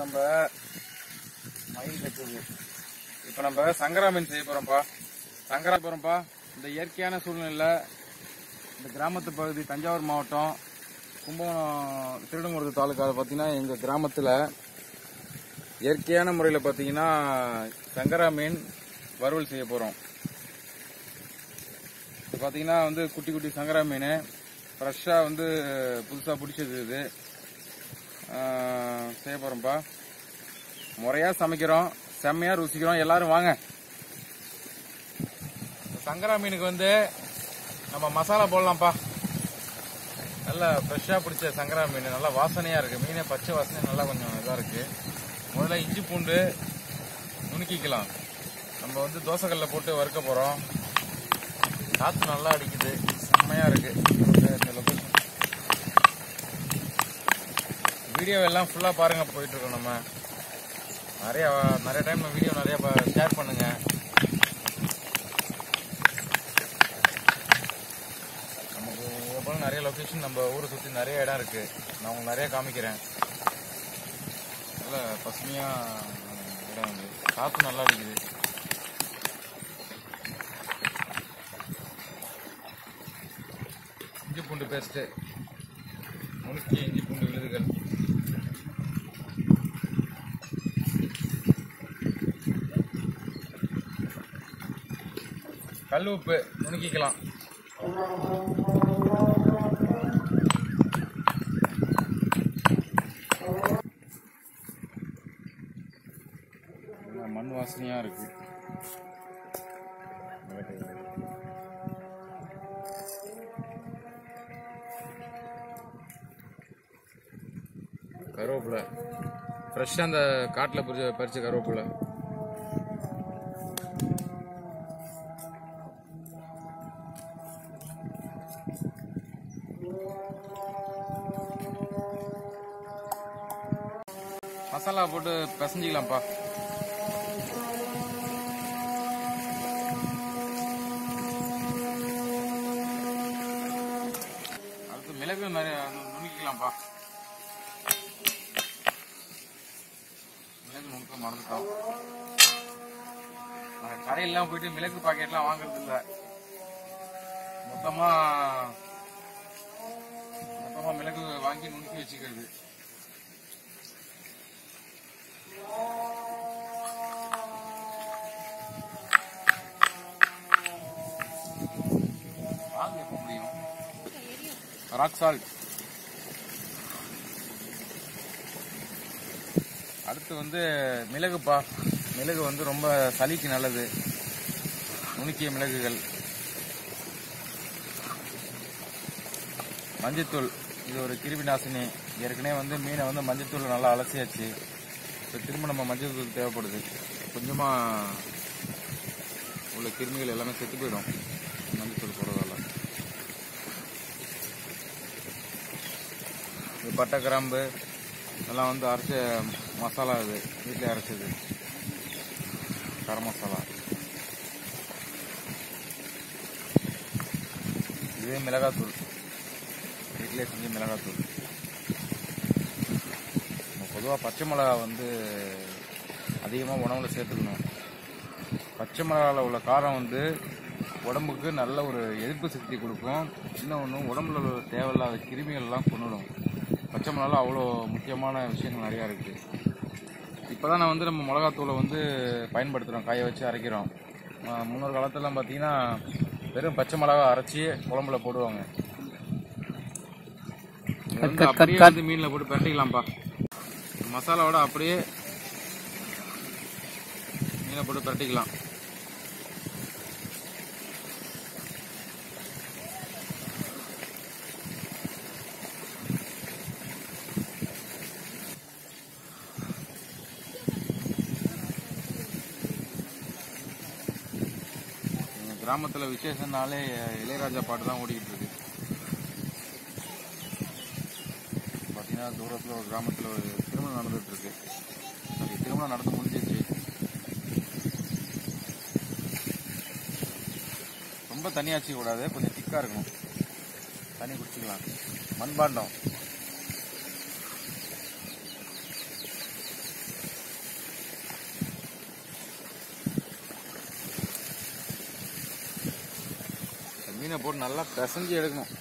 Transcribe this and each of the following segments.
நம்ம மயில் கட்டுது இப்போ நம்ம சங்கரா மீன் செய்ய போறோம்ப்பா சங்கரா போறோம்ப்பா இந்த இயற்கையான சூழ்நிலையில இந்த கிராமத்து பகுதி தஞ்சாவூர் மாவட்டம் கும்பகோணம் திருடங்குறது தாலுக்காவில் பார்த்தீங்கன்னா எங்கள் கிராமத்தில் இயற்கையான முறையில் பார்த்தீங்கன்னா சங்கரா மீன் வறுவல் செய்ய போகிறோம் இப்போ பார்த்தீங்கன்னா வந்து குட்டி குட்டி சங்கரா மீன் ஃப்ரெஷ்ஷாக வந்து புதுசாக பிடிச்சது இது ஆஹ் செய்ய போகிறோம்ப்பா முறையாக சமைக்கிறோம் செம்மையாக ருசிக்கிறோம் எல்லாரும் வாங்க இந்த சங்கரா மீனுக்கு வந்து நம்ம மசாலா போடலாம்ப்பா நல்லா ஃப்ரெஷ்ஷாக பிடிச்ச சங்கரா மீன் நல்லா வாசனையாக இருக்குது மீனே பச்சை வாசனை நல்லா கொஞ்சம் இதாக இருக்குது முதல்ல இஞ்சி பூண்டு நுணுக்கிக்கலாம் நம்ம வந்து தோசைக்கல்ல போட்டு வறுக்க போகிறோம் காற்று நல்லா அடிக்குது செம்மையாக இருக்குது இந்த லொக்கேஷன் வீடியோ எல்லாம் ஃபுல்லாக பாருங்க போயிட்டு இருக்கோம் நம்ம நிறைய நிறைய டைம் வீடியோ நிறைய ஷேர் பண்ணுங்க நமக்கு இதுக்கப்புறம் நிறைய லொக்கேஷன் நம்ம ஊரை சுற்றி நிறைய இடம் இருக்கு நான் உங்களுக்கு நிறைய காமிக்கிறேன் நல்ல பசுமையா இடம் வந்து காற்று நல்லா அடிக்குது இஞ்சி பூண்டு பேஸ்ட்டு முழுக்கிய இஞ்சி பூண்டு விழுதுகள் கல் உப்பு நுணுக்கிக்கலாம் நல்லா மண் வாசனையா இருக்கு கருவேப்பிலை ஃப்ரெஷ்ஷாக அந்த காட்டில் பறிச்ச பறிச்ச கருவேப்பிலை மசாலா போட்டு பிசைஞ்சிக்கலாம்ப்பா அடுத்து மிளகு நிறைய நுணுக்கிக்கலாம்ப்பா மிளகு நுணுக்க மறந்துட்டோம் நாங்கள் கடையெல்லாம் போயிட்டு மிளகு பாக்கெட்லாம் வாங்குறது இல்ல மொத்தமா மொத்தமா மிளகு வாங்கி நுணுக்கி வச்சுக்கிறது வாங்க எப்ப முடியும் ராக் சால்ட் அடுத்து வந்து மிளகுப்பா மிளகு வந்து ரொம்ப சளிக்கு நல்லது நுணுக்கிய மிளகுகள் மஞ்சத்தூள் இது ஒரு கிருமி நாசினி ஏற்கனவே வந்து மீனை வந்து மஞ்சத்தூள் நல்லா அலசியாச்சு இப்போ திரும்ப நம்ம மஞ்சள் தூள் தேவைப்படுது கொஞ்சமாக உள்ள கிருமிகள் எல்லாமே செத்து போயிடும் மஞ்சத்தூள் போடுறதால இது பட்டை கிராம்பு இதெல்லாம் வந்து அரைச்ச மசாலா இது வீட்டில் அரைச்சது கரம் மசாலா இது மிளகாத்தூள் வீட்டிலே செஞ்ச மிளகாத்தூள் பொதுவாக பச்சை மிளகா வந்து அதிகமாக உணவுல சேர்த்துக்கணும் பச்சை மிளகாவில் உள்ள காரம் வந்து உடம்புக்கு நல்ல ஒரு எதிர்ப்பு சக்தி கொடுக்கும் இன்னொன்று உடம்புல உள்ள தேவையில்லாத கிருமிகள் எல்லாம் கொண்டுடும் பச்சை மிளகாவில் அவ்வளோ முக்கியமான விஷயங்கள் நிறையா இருக்குது இப்போ தான் நான் வந்து நம்ம மிளகாத்தூளை வந்து பயன்படுத்துகிறோம் காய வச்சு அரைக்கிறோம் ஆஹ் முன்னொரு காலத்துலலாம் பார்த்தீங்கன்னா வெறும் பச்சை மிளகா அரைச்சி குழம்புல போடுவாங்க இது வந்து அப்படியே வந்து மீனில் போட்டு பரட்டிக்கலாம்ப்பா மசாலாவோட அப்படியே மீனை போட்டு பரட்டிக்கலாம் எங்க கிராமத்துல விசேஷம்னாலே இளையராஜா பாட்டு தான் ஓடிக்கிட்டு இருக்கு பாத்தீங்கன்னா தூரத்துல ஒரு கிராமத்துல ஒரு திருமணம் நடந்துட்டு இருக்கு சரி திருமணம் நடந்து முடிஞ்சிருச்சு ரொம்ப தண்ணியாச்சு கூடாது கொஞ்சம் திக்கா இருக்கணும் தண்ணி குடிச்சுக்கலாம் மண்பாண்டம் மீனை போட்டு நல்லா பிசைஞ்சு எடுக்கணும்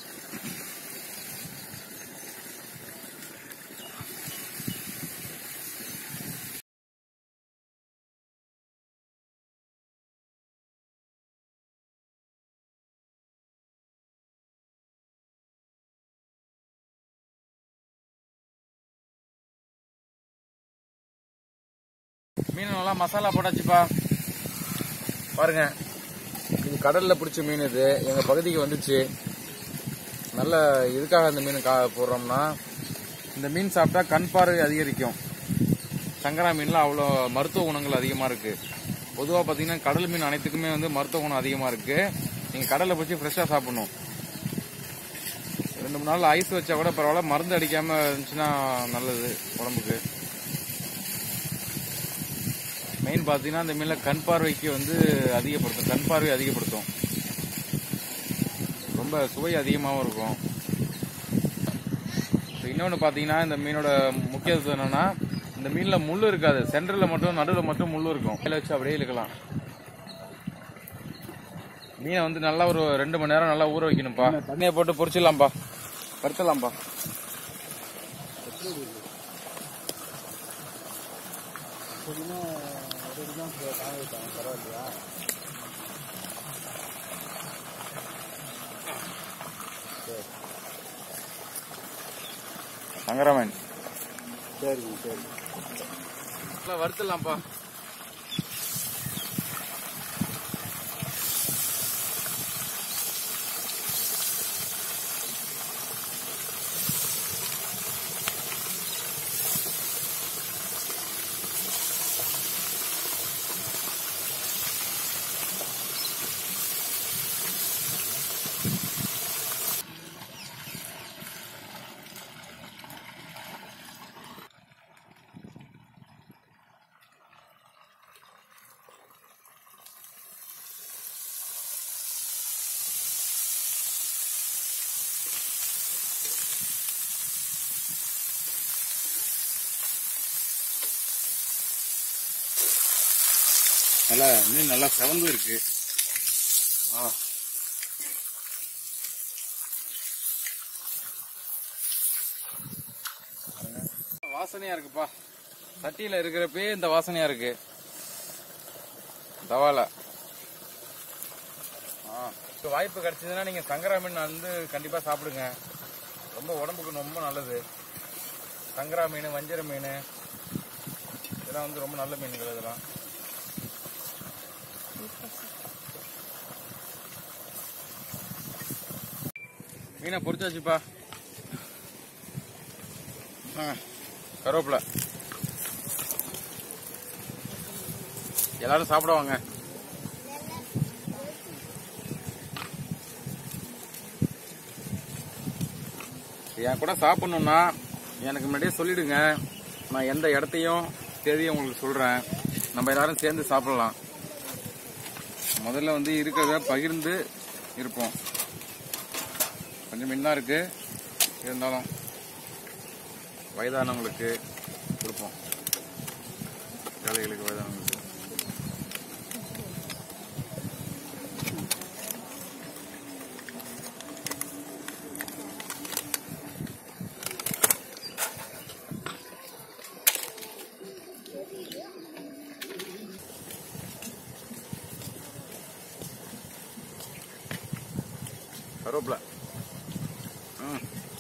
மீன் நல்லா மசாலா போட்டாச்சுப்பா பாருங்க இது கடல்ல பிடிச்ச மீன் இது எங்க பகுதிக்கு வந்துச்சு நல்ல இதுக்காக இந்த மீன் கா போடுறோம்னா இந்த மீன் சாப்பிட்டா கண் பார்வை அதிகரிக்கும் சங்கரா மீன்ல அவ்வளோ மருத்துவ குணங்கள் அதிகமாக இருக்கு பொதுவாக பார்த்தீங்கன்னா கடல் மீன் அனைத்துக்குமே வந்து மருத்துவ குணம் அதிகமாக இருக்கு நீங்கள் கடலில் பிடிச்சி ஃப்ரெஷ்ஷாக சாப்பிடணும் ரெண்டு மூணு நாள் ஐஸ் வச்சா கூட பரவாயில்ல மருந்து அடிக்காம இருந்துச்சுன்னா நல்லது உடம்புக்கு மெயின் பார்த்தீங்கன்னா இந்த மீனில் கண் பார்வைக்கு வந்து அதிகப்படுத்தும் கண் பார்வை அதிகப்படுத்தும் ரொம்ப சுவை அதிகமாகவும் இருக்கும் இப்ப இன்னொன்று பார்த்தீங்கன்னா இந்த மீனோட முக்கியத்துவம் என்னன்னா இந்த மீனில் முள் இருக்காது சென்டரில் மட்டும் நடுவில் மட்டும் முள் இருக்கும் கையில் வச்சு அப்படியே இழுக்கலாம் மீனை வந்து நல்லா ஒரு ரெண்டு மணி நேரம் நல்லா ஊற வைக்கணும்ப்பா தண்ணியை போட்டு பொரிச்சிடலாம்ப்பா வறுத்தலாம்ப்பா சங்கரமன் சரிங்க சரி நல்லா வறுத்துடலாம்ப்பா நல்லா மீன் நல்லா செவந்து இருக்கு ஆ வாசனையா இருக்குப்பா சட்டியில இருக்கிறப்பே இந்த வாசனையா இருக்கு தவால ஆ இப்ப வாய்ப்பு கிடைச்சதுன்னா நீங்க சங்கரா மீன் வந்து கண்டிப்பா சாப்பிடுங்க ரொம்ப உடம்புக்கு ரொம்ப நல்லது சங்கரா மீன் வஞ்சர மீன் இதெல்லாம் வந்து ரொம்ப நல்ல மீன்கள் இதெல்லாம் மீனை பொரிச்சாச்சுப்பா ஆ, கருவேப்பிலை எல்லாரும் சாப்பிடுவாங்க என் கூட சாப்பிடணும்னா எனக்கு முன்னாடியே சொல்லிடுங்க நான் எந்த இடத்தையும் தேதியும் உங்களுக்கு சொல்றேன் நம்ம எல்லாரும் சேர்ந்து சாப்பிடலாம் முதல்ல வந்து இருக்கிறத பகிர்ந்து இருப்போம் கொஞ்சம் மின்னா இருக்கு இருந்தாலும் வயதானவங்களுக்கு கொடுப்போம் ஏழைகளுக்கு வயதானவங்களுக்கு கருவேப்பிலை ம்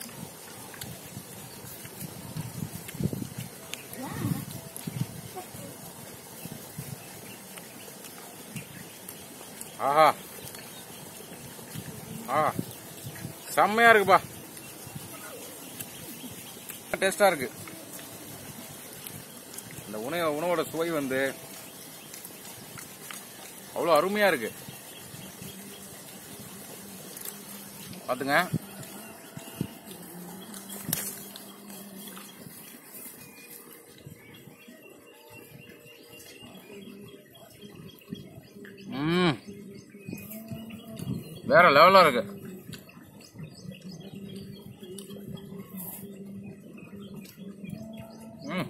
ஆஹா ஆஹா செம்மையா இருக்குப்பா டேஸ்டா இருக்கு இந்த உணவு உணவோட சுவை வந்து அவ்வளோ அருமையா இருக்கு பாத்துங்க ம் வேற லெவலா இருக்கு ம்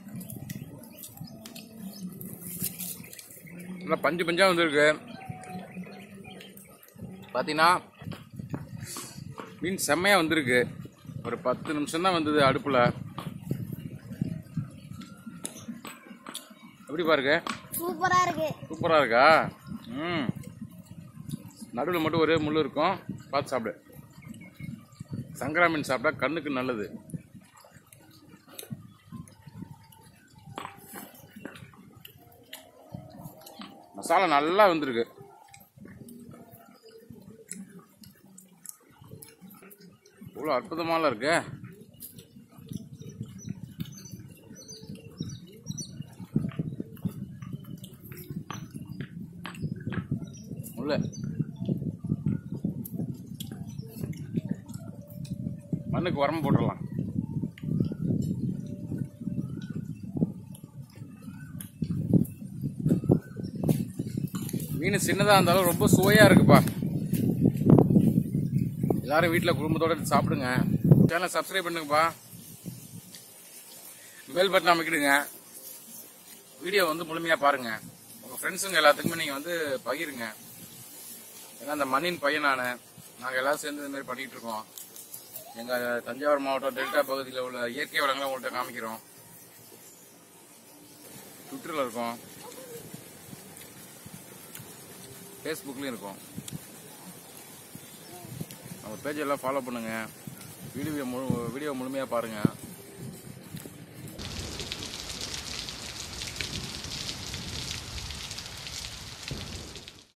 நல்லா பஞ்சு பஞ்சா வந்திருக்கு பார்த்தீங்கன்னா மீன் செம்மையாக வந்திருக்கு ஒரு பத்து நிமிஷம் தான் வந்தது அடுப்பில் எப்படி பாருங்க சூப்பரா இருக்கு சூப்பராக இருக்கா ம் நடுவில் மட்டும் ஒரே முள் இருக்கும் பார்த்து சாப்பிடு சங்கரா மீன் சாப்பிட்டா கண்ணுக்கு நல்லது மசாலா நல்லா வந்திருக்கு இவ்வளோ அற்புதமாலாம் இருக்கு உள்ள மண்ணுக்கு உரம் போட்டுடலாம் மீன் சின்னதாக இருந்தாலும் ரொம்ப சுவையாக இருக்குப்பா எல்லாரும் வீட்டில் குடும்பத்தோட எடுத்து சாப்பிடுங்க சேனலை சப்ஸ்கிரைப் பண்ணுங்கப்பா பெல் பட்டன் அமைக்கிடுங்க வீடியோ வந்து முழுமையாக பாருங்க உங்கள் ஃப்ரெண்ட்ஸுங்க எல்லாத்துக்குமே நீங்கள் வந்து பகிருங்க ஏன்னா அந்த மண்ணின் பையனான நாங்கள் எல்லாரும் சேர்ந்து இந்த மாதிரி பண்ணிட்டு இருக்கோம் எங்கள் தஞ்சாவூர் மாவட்டம் டெல்டா பகுதியில் உள்ள இயற்கை வளங்களை உங்கள்கிட்ட காமிக்கிறோம் ட்விட்டரில் இருக்கோம் ஃபேஸ்புக்லேயும் இருக்கோம் நம்ம பேஜ் எல்லாம் ஃபாலோ பண்ணுங்கள் வீடியோ முழு வீடியோ முழுமையாக பாருங்கள்